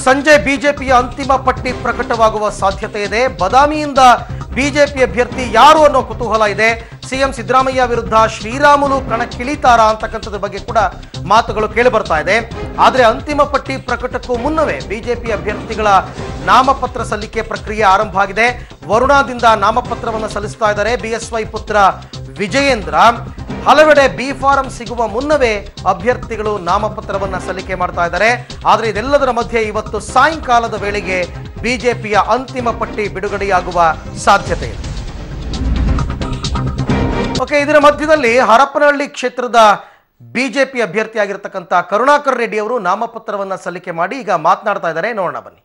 ಸಂಜೆ ಬಿಜೆಪಿಯ ಅಂತಿಮ ಪಟ್ಟಿ ಪ್ರಕಟವಾಗುವ ಸಾಧ್ಯತೆ ಇದೆ ಬದಾಮಿಯಿಂದ ಬಿಜೆಪಿ ಅಭ್ಯರ್ಥಿ ಯಾರು ಅನ್ನೋ ಕುತೂಹಲ ಇದೆ ಸಿಎಂ ಸಿದ್ದರಾಮಯ್ಯ ವಿರುದ್ಧ ಶ್ರೀರಾಮುಲು ಕಣಕ್ಕಿಳಿತಾರಾ ಅಂತಕ್ಕಂಥದ್ರ ಬಗ್ಗೆ ಕೂಡ ಮಾತುಗಳು ಕೇಳಿ ಬರ್ತಾ ಇದೆ ಆದರೆ ಅಂತಿಮ ಪಟ್ಟಿ ಪ್ರಕಟಕ್ಕೂ ಮುನ್ನವೇ ಬಿಜೆಪಿ ಅಭ್ಯರ್ಥಿಗಳ ನಾಮಪತ್ರ ಸಲ್ಲಿಕೆ ಪ್ರಕ್ರಿಯೆ ಆರಂಭ ಆಗಿದೆ ವರುಣಾದಿಂದ ನಾಮಪತ್ರವನ್ನು ಸಲ್ಲಿಸ್ತಾ ಇದ್ದಾರೆ ಬಿಎಸ್ವೈ ಪುತ್ರ ವಿಜಯೇಂದ್ರ ಹಲವೆಡೆ ಬಿ ಫಾರಂ ಸಿಗುವ ಮುನ್ನವೇ ಅಭ್ಯರ್ಥಿಗಳು ನಾಮಪತ್ರವನ್ನ ಸಲ್ಲಿಕೆ ಮಾಡ್ತಾ ಇದ್ದಾರೆ ಆದರೆ ಇದೆಲ್ಲದರ ಮಧ್ಯೆ ಇವತ್ತು ಸಾಯಂಕಾಲದ ವೇಳೆಗೆ ಬಿಜೆಪಿಯ ಅಂತಿಮ ಪಟ್ಟಿ ಬಿಡುಗಡೆಯಾಗುವ ಸಾಧ್ಯತೆ ಇದೆ ಓಕೆ ಇದರ ಮಧ್ಯದಲ್ಲಿ ಹರಪನಹಳ್ಳಿ ಕ್ಷೇತ್ರದ ಬಿಜೆಪಿ ಅಭ್ಯರ್ಥಿಯಾಗಿರ್ತಕ್ಕಂಥ ಕರುಣಾಕರ್ ರೆಡ್ಡಿ ಅವರು ನಾಮಪತ್ರವನ್ನ ಸಲ್ಲಿಕೆ ಮಾಡಿ ಈಗ ಮಾತನಾಡ್ತಾ ಇದ್ದಾರೆ ನೋಡೋಣ ಬನ್ನಿ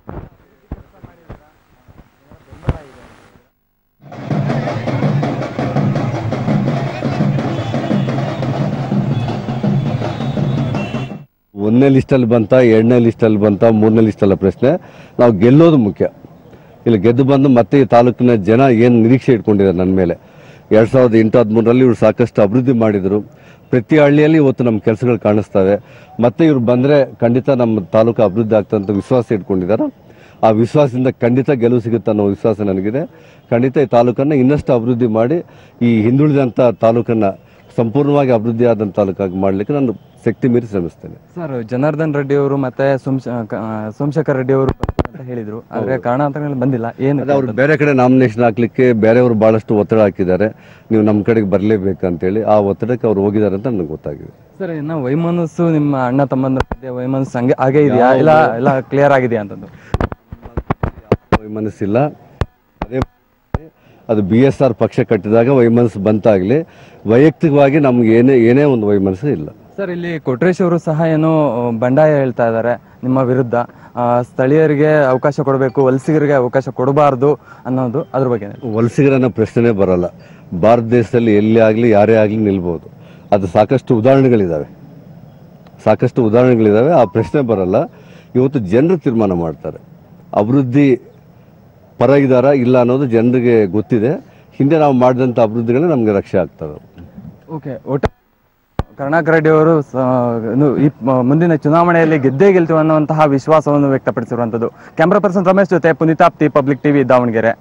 ಒಂದನೇ ಲಿಸ್ಟಲ್ಲಿ ಬಂತ ಎರಡನೇ ಲಿಸ್ಟಲ್ಲಿ ಬಂತ ಮೂರನೇ ಲಿಸ್ಟಲ್ಲ ಪ್ರಶ್ನೆ ನಾವು ಗೆಲ್ಲೋದು ಮುಖ್ಯ ಇಲ್ಲಿ ಗೆದ್ದು ಬಂದು ಮತ್ತೆ ಈ ತಾಲೂಕಿನ ಜನ ಏನು ನಿರೀಕ್ಷೆ ಇಟ್ಕೊಂಡಿದ್ದಾರೆ ನನ್ನ ಮೇಲೆ ಎರಡು ಸಾವಿರದ ಎಂಟು ಹದಿಮೂರರಲ್ಲಿ ಇವರು ಸಾಕಷ್ಟು ಅಭಿವೃದ್ಧಿ ಮಾಡಿದರು ಪ್ರತಿ ಹಳ್ಳಿಯಲ್ಲಿ ಇವತ್ತು ನಮ್ಮ ಕೆಲಸಗಳು ಕಾಣಿಸ್ತವೆ ಮತ್ತೆ ಇವ್ರು ಬಂದರೆ ಖಂಡಿತ ನಮ್ಮ ತಾಲೂಕು ಅಭಿವೃದ್ಧಿ ಆಗ್ತಂತ ವಿಶ್ವಾಸ ಇಟ್ಕೊಂಡಿದ್ದಾರೆ ಆ ವಿಶ್ವಾಸದಿಂದ ಖಂಡಿತ ಗೆಲುವು ಸಿಗುತ್ತೆ ಅನ್ನೋ ವಿಶ್ವಾಸ ನನಗಿದೆ ಖಂಡಿತ ಈ ತಾಲೂಕನ್ನು ಇನ್ನಷ್ಟು ಅಭಿವೃದ್ಧಿ ಮಾಡಿ ಈ ಹಿಂದುಳಿದಂಥ ತಾಲೂಕನ್ನು ಸಂಪೂರ್ಣವಾಗಿ ಅಭಿವೃದ್ಧಿ ಆದಂಥ ತಾಲೂಕಾಗಿ ಮಾಡಲಿಕ್ಕೆ ನಾನು ಶಕ್ತಿ ಮೀರಿ ಶ್ರಮಿಸ್ತೇನೆ ಸರ್ ಜನಾರ್ದನ್ ರೆಡ್ಡಿ ಅವರು ಮತ್ತೆ ಸೋಮಶ ಕ- ಸೋಮಶೇಖರ್ ರೆಡ್ಡಿ ಅವರು ಬರ್ತಾರೆ ಅಂತ ಹೇಳಿದ್ರು ಆದ್ರೆ ಕಾರಣಾಂತರಗಳಲ್ಲಿ ಬಂದಿಲ್ಲ ಏನು ಅದೇ ಅವ್ರು ಬೇರೆ ಕಡೆ ನಾಮಿನೇಷನ್ ಹಾಕ್ಲಿಕ್ಕೆ ಬೇರೆಯವರು ಬಹಳಷ್ಟು ಒತ್ತಡ ಹಾಕಿದ್ದಾರೆ ನೀವು ನಮ್ಮ ಕಡೆಗೆ ಬರಲೇಬೇಕಂತೇಳಿ ಆ ಒತ್ತಡಕ್ಕೆ ಅವ್ರು ಹೋಗಿದ್ದಾರೆ ಅಂತ ನನಗೆ ಗೊತ್ತಾಗಿದೆ ಸರ್ ಇನ್ನ ವೈಮನಸ್ಸು ನಿಮ್ಮ ಅಣ್ಣ ತಮ್ಮಂದ್ರ ಮಧ್ಯೆ ವೈಮನಸ್ಸು ಹಂಗೆ ಹಾಗೆ ಇದೆಯಾ ಇಲ್ಲ ಇಲ್ಲ ಕ್ಲಿಯರ್ ಆಗಿದೆಯಾ ಅಂತಂದು ವೈಮನಸ್ಸಿಲ್ಲ ಅದೇ ಅದು ಬಿ ಎಸ್ ಆರ್ ಪಕ್ಷ ಕಟ್ಟಿದಾಗ ವೈಮನಸ್ಸು ಬಂತಾಗಲಿ ವೈಯಕ್ತಿಕವಾಗಿ ನಮ್ಗೆ ಏನೇ ಏನೇ ಒಂದು ವೈಮನಸ್ಸು ಇಲ್ಲ ಸರ್ ಇಲ್ಲಿ ಕೊಟ್ರೇಶ್ ಅವರು ಸಹ ಏನೋ ಆ, ಬಂಡಾಯ ಹೇಳ್ತಾ ಇದ್ದಾರೆ ನಿಮ್ಮ ವಿರುದ್ಧ ಆ, ಸ್ಥಳೀಯರಿಗೆ ಅವಕಾಶ ಕೊಡಬೇಕು ವಲಸಿಗರಿಗೆ ಅವಕಾಶ ಕೊಡಬಾರ್ದು ಅನ್ನೋದು ಅದ್ರ ಬಗ್ಗೆ ವಲಸಿಗರನ್ನ ಪ್ರಶ್ನೆನೇ ಬರಲ್ಲ ಭಾರತ ದೇಶದಲ್ಲಿ ಎಲ್ಲಿ ಆಗಲಿ ಯಾರೇ ಆಗಲಿ ನಿಲ್ಬೋದು ಅದು ಸಾಕಷ್ಟು ಉದಾಹರಣೆಗಳಿದ್ದಾವೆ ಸಾಕಷ್ಟು ಉದಾಹರಣೆಗಳಿದ್ದಾವೆ ಆ ಪ್ರಶ್ನೆ ಬರಲ್ಲ ಇವತ್ತು ಜನರು ತೀರ್ಮಾನ ಮಾಡ್ತಾರೆ ಅಭಿವೃದ್ಧಿ ಪರ ಇದ್ದಾರಾ ಇಲ್ಲ ಅನ್ನೋದು ಜನರಿಗೆ ಗೊತ್ತಿದೆ ಹಿಂದೆ ನಾವು ಮಾಡಿದಂಥ ಅಭಿವೃದ್ಧಿಗಳೇ ನಮಗೆ ರಕ್ಷೆ ಆಗ್ತವೆ ಓಕೆ ಒಟ್ಟು ಕರುಣಾಕರ್ ರೆಡ್ಡಿ ಅವರು ಸ- ಇನ್ನು ಈ ಮ- ಮುಂದಿನ ಚುನಾವಣೆಯಲ್ಲಿ ಗೆದ್ದೇ ಗೆಲ್ತೀವಿ ಅನ್ನುವಂತಹ ವಿಶ್ವಾಸವನ್ನು ವ್ಯಕ್ತಪಡಿಸಿರುವಂತದ್ದು ಕ್ಯಾಮ್ರಾ ಪರ್ಸನ್ ರಮೇಶ್ ಜೊತೆ ಪುನೀತಾಪ್ತಿ ಪಬ್ಲಿಕ್ ಟಿವಿ ದಾವಣಗೆರೆ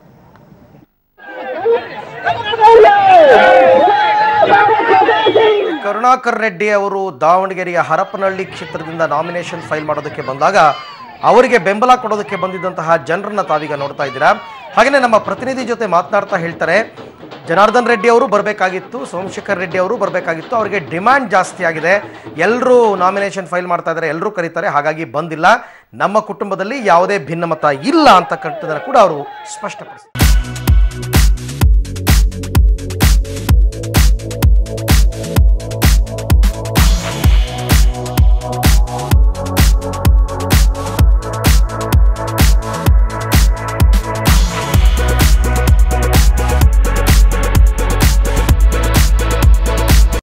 ಕರುಣಾಕರ್ ರೆಡ್ಡಿ ಅವರು ದಾವಣಗೆರೆಯ ಹರಪನಹಳ್ಳಿ ಕ್ಷೇತ್ರದಿಂದ ನಾಮಿನೇಷನ್ ಫೈಲ್ ಮಾಡೋದಕ್ಕೆ ಬಂದಾಗ ಅವರಿಗೆ ಬೆಂಬಲ ಕೊಡೋದಕ್ಕೆ ಬಂದಿದ್ದಂತಹ ಜನರನ್ನ ತಾವೀಗ ನೋಡ್ತಾ ಇದ್ದೀರಾ ಹಾಗೆಯೇ ನಮ್ಮ ಪ್ರತಿನಿಧಿ ಜೊತೆ ಮಾತನಾಡ್ತಾ ಹೇಳ್ತಾರೆ ಜನಾರ್ದನ್ ರೆಡ್ಡಿ ಅವರು ಬರಬೇಕಾಗಿತ್ತು ಸೋಮಶೇಖರ್ ರೆಡ್ಡಿ ಅವರು ಬರಬೇಕಾಗಿತ್ತು ಅವರಿಗೆ ಡಿಮ್ಯಾಂಡ್ ಜಾಸ್ತಿ ಆಗಿದೆ ಎಲ್ಲರೂ ನಾಮಿನೇಷನ್ ಫೈಲ್ ಮಾಡ್ತಾ ಇದ್ದಾರೆ ಎಲ್ಲರೂ ಕರೀತಾರೆ ಹಾಗಾಗಿ ಬಂದಿಲ್ಲ ನಮ್ಮ ಕುಟುಂಬದಲ್ಲಿ ಯಾವುದೇ ಭಿನ್ನಮತ ಇಲ್ಲ ಅಂತಕ್ಕಂಥದ್ದನ್ನು ಕೂಡ ಅವರು ಸ್ಪಷ್ಟಪಡಿಸಿದ್ದಾರೆ